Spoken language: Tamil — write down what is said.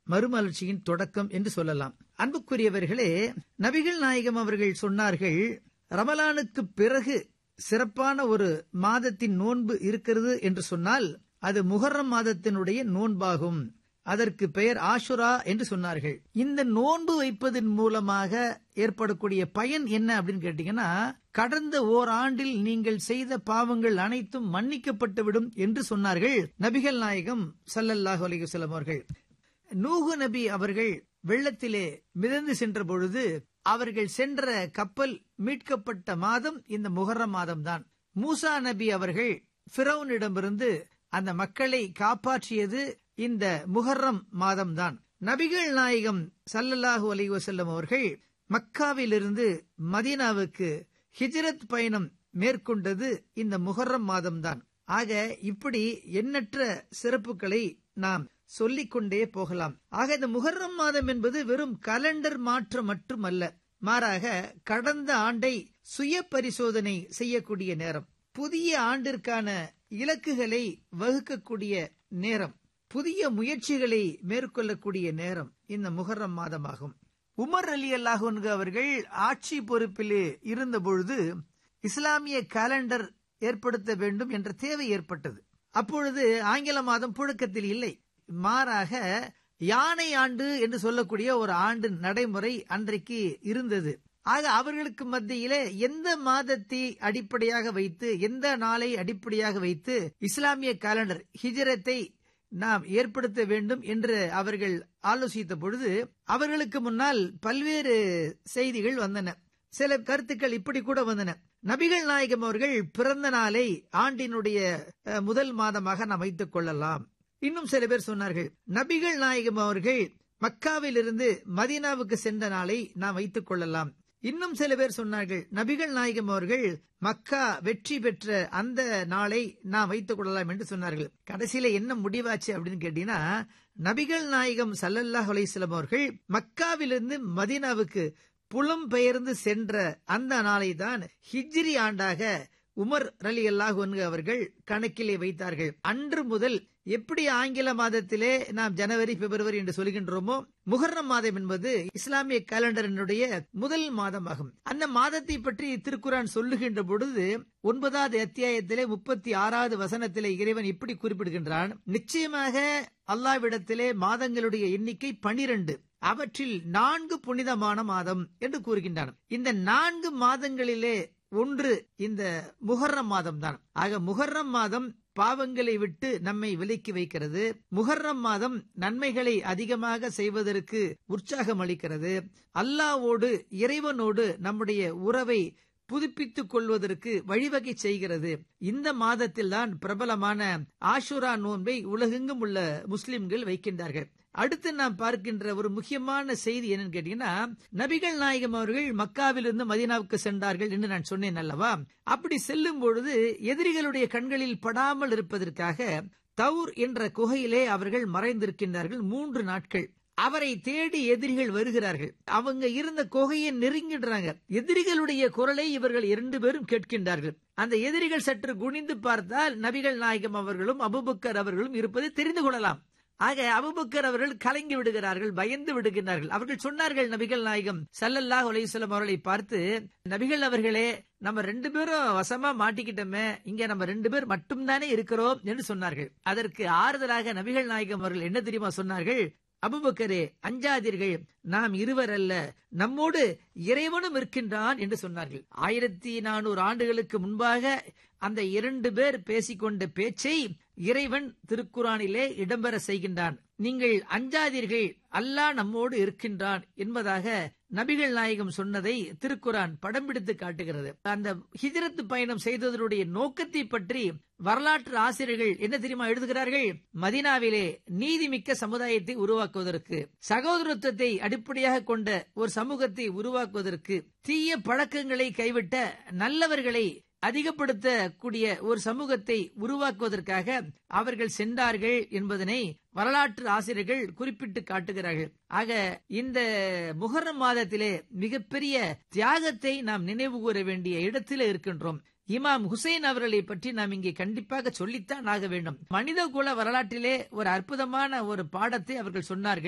மறுமலர்ச்சியின் தொடக்கம் என்று சொல்லலாம் அன்புக்குரியவர்களே நபிகள் நாயகம் அவர்கள் சொன்னார்கள் ரமலானுக்கு பிறகு சிறப்பான ஒரு மாதத்தின் நோன்பு இருக்கிறது என்று சொன்னால் அது முகர்ரம் மாதத்தினுடைய நோன்பாகும் அதற்கு பெயர் ஆஷுரா என்று சொன்னார்கள் இந்த நோன்பு வைப்பதன் மூலமாக ஏற்படக்கூடிய பயன் என்ன அப்படின்னு கேட்டீங்கன்னா கடந்த ஓராண்டில் நீங்கள் செய்த பாவங்கள் அனைத்தும் மன்னிக்கப்பட்டுவிடும் என்று சொன்னார்கள் நபிகள் நாயகம் சல்லல்லாஹு அலைஹி அவர்கள் நூகு நபி அவர்கள் வெள்ளத்திலே மிதந்து சென்ற பொழுது அவர்கள் சென்ற கப்பல் மீட்கப்பட்ட மாதம் இந்த முகர்ரம் மாதம்தான் மூசா நபி அவர்கள் பிறவுனிடமிருந்து அந்த மக்களை காப்பாற்றியது இந்த முகர்ரம் மாதம்தான் நபிகள் நாயகம் சல்லல்லாஹு அலி வசல்லம் அவர்கள் மக்காவிலிருந்து மதீனாவுக்கு ஹிஜ்ரத் பயணம் மேற்கொண்டது இந்த முகர்ரம் மாதம்தான் ஆக இப்படி எண்ணற்ற சிறப்புகளை நாம் சொல்லிக்கொண்டே போகலாம் ஆக இந்த முகர்ரம் மாதம் என்பது வெறும் கலண்டர் மாற்றம் மட்டுமல்ல மாறாக கடந்த ஆண்டை சுய பரிசோதனை செய்யக்கூடிய நேரம் புதிய ஆண்டிற்கான இலக்குகளை வகுக்கக்கூடிய நேரம் புதிய முயற்சிகளை மேற்கொள்ளக்கூடிய நேரம் இந்த முகர்ரம் மாதமாகும் உமர் அலி அல்லாஹு அவர்கள் ஆட்சி பொறுப்பில் இருந்த பொழுது இஸ்லாமிய காலண்டர் ஏற்படுத்த வேண்டும் என்ற தேவை ஏற்பட்டது அப்பொழுது ஆங்கில மாதம் புழக்கத்தில் இல்லை மாறாக யானை ஆண்டு என்று சொல்லக்கூடிய ஒரு ஆண்டு நடைமுறை அன்றைக்கு இருந்தது ஆக அவர்களுக்கு மத்தியிலே எந்த மாதத்தை அடிப்படையாக வைத்து எந்த நாளை அடிப்படையாக வைத்து இஸ்லாமிய காலண்டர் ஹிஜரத்தை நாம் ஏற்படுத்த வேண்டும் என்று அவர்கள் ஆலோசித்த பொழுது அவர்களுக்கு முன்னால் பல்வேறு செய்திகள் வந்தன சில கருத்துக்கள் இப்படி கூட வந்தன நபிகள் நாயகம் அவர்கள் பிறந்த நாளை ஆண்டினுடைய முதல் மாதமாக நாம் வைத்துக் கொள்ளலாம் இன்னும் சில பேர் சொன்னார்கள் நபிகள் நாயகம் அவர்கள் மக்காவிலிருந்து மதீனாவுக்கு சென்ற நாளை நாம் வைத்துக் கொள்ளலாம் இன்னும் சில பேர் சொன்னார்கள் நபிகள் நாயகம் அவர்கள் மக்கா வெற்றி பெற்ற அந்த நாளை நாம் வைத்துக் கொள்ளலாம் என்று சொன்னார்கள் கடைசியில என்ன முடிவாச்சு அப்படின்னு கேட்டீங்கன்னா நபிகள் நாயகம் சல்லல்லாஹ் அலிஸ்லாம் அவர்கள் மக்காவிலிருந்து மதீனாவுக்கு புலம் பெயர்ந்து சென்ற அந்த நாளை தான் ஹிஜ்ரி ஆண்டாக உமர் அலி அல்லாஹு அவர்கள் கணக்கிலே வைத்தார்கள் அன்று முதல் எப்படி ஆங்கில மாதத்திலே நாம் ஜனவரி பிப்ரவரி என்று சொல்கின்றோமோ முகர்ரம் மாதம் என்பது இஸ்லாமிய கேலண்டரினுடைய முதல் மாதமாகும் அந்த மாதத்தை பற்றி திருக்குறான் சொல்லுகின்ற பொழுது ஒன்பதாவது அத்தியாயத்திலே முப்பத்தி ஆறாவது வசனத்திலே இறைவன் இப்படி குறிப்பிடுகின்றான் நிச்சயமாக அல்லாவிடத்திலே மாதங்களுடைய எண்ணிக்கை பனிரெண்டு அவற்றில் நான்கு புனிதமான மாதம் என்று கூறுகின்றான் இந்த நான்கு மாதங்களிலே ஒன்று இந்த முகர்ரம் மாதம் தான் ஆக முகர்ரம் மாதம் பாவங்களை விட்டு நம்மை விலக்கி வைக்கிறது முகர்ரம் மாதம் நன்மைகளை அதிகமாக செய்வதற்கு உற்சாகம் அளிக்கிறது அல்லாவோடு இறைவனோடு நம்முடைய உறவை புதுப்பித்துக் கொள்வதற்கு வழிவகை செய்கிறது இந்த மாதத்தில் தான் பிரபலமான ஆஷுரா நோன்பை உலகெங்கும் உள்ள முஸ்லிம்கள் வைக்கின்றார்கள் அடுத்து நாம் பார்க்கின்ற ஒரு முக்கியமான செய்தி என்னன்னு கேட்டீங்கன்னா நபிகள் நாயகம் அவர்கள் மக்காவிலிருந்து மதீனாவுக்கு சென்றார்கள் என்று நான் சொன்னேன் அல்லவா அப்படி செல்லும் பொழுது எதிரிகளுடைய கண்களில் படாமல் இருப்பதற்காக தவுர் என்ற குகையிலே அவர்கள் மறைந்திருக்கின்றார்கள் மூன்று நாட்கள் அவரை தேடி எதிரிகள் வருகிறார்கள் அவங்க இருந்த குகையை நெருங்கிடுறாங்க எதிரிகளுடைய குரலை இவர்கள் இரண்டு பேரும் கேட்கின்றார்கள் அந்த எதிரிகள் சற்று குனிந்து பார்த்தால் நபிகள் நாயகம் அவர்களும் அபுபக்கர் அவர்களும் இருப்பதை தெரிந்து கொள்ளலாம் ஆக அபுபக்கர் அவர்கள் கலங்கி விடுகிறார்கள் பயந்து விடுகிறார்கள் அவர்கள் சொன்னார்கள் நபிகள் நாயகம் சல்லல்லாஹ் அலையம் அவர்களை பார்த்து நபிகள் அவர்களே நம்ம ரெண்டு பேரும் வசமா மாட்டிக்கிட்டோமே இங்க நம்ம ரெண்டு பேர் மட்டும்தானே இருக்கிறோம் என்று சொன்னார்கள் அதற்கு ஆறுதலாக நபிகள் நாயகம் அவர்கள் என்ன தெரியுமா சொன்னார்கள் அபுபக்கரே அஞ்சாதீர்கள் நாம் இருவர் அல்ல நம்மோடு இறைவனும் இருக்கின்றான் என்று சொன்னார்கள் ஆயிரத்தி நானூறு ஆண்டுகளுக்கு முன்பாக அந்த இரண்டு பேர் பேசிக்கொண்ட பேச்சை இறைவன் திருக்குறானிலே இடம்பெற செய்கின்றான் நீங்கள் அஞ்சாதீர்கள் அல்லாஹ் நம்மோடு இருக்கின்றான் என்பதாக நபிகள் நாயகம் சொன்னதை திருக்குரான் படம் பிடித்து காட்டுகிறது அந்த ஹிஜரத் பயணம் செய்ததனுடைய நோக்கத்தை பற்றி வரலாற்று ஆசிரியர்கள் என்ன தெரியுமா எழுதுகிறார்கள் மதினாவிலே நீதிமிக்க சமுதாயத்தை உருவாக்குவதற்கு சகோதரத்துவத்தை அடிப்படையாக கொண்ட ஒரு சமூகத்தை உருவாக்குவதற்கு தீய பழக்கங்களை கைவிட்ட நல்லவர்களை அதிகப்படுத்தக்கூடிய ஒரு சமூகத்தை உருவாக்குவதற்காக அவர்கள் சென்றார்கள் என்பதனை வரலாற்று ஆசிரியர்கள் குறிப்பிட்டு காட்டுகிறார்கள் ஆக இந்த முகரம் மாதத்திலே மிகப்பெரிய தியாகத்தை நாம் நினைவு கூற வேண்டிய இடத்திலே இருக்கின்றோம் இமாம் ஹுசைன் அவர்களை பற்றி நாம் இங்கே கண்டிப்பாக சொல்லித்தான் ஆக வேண்டும் மனித குல வரலாற்றிலே ஒரு அற்புதமான ஒரு பாடத்தை அவர்கள் சொன்னார்கள்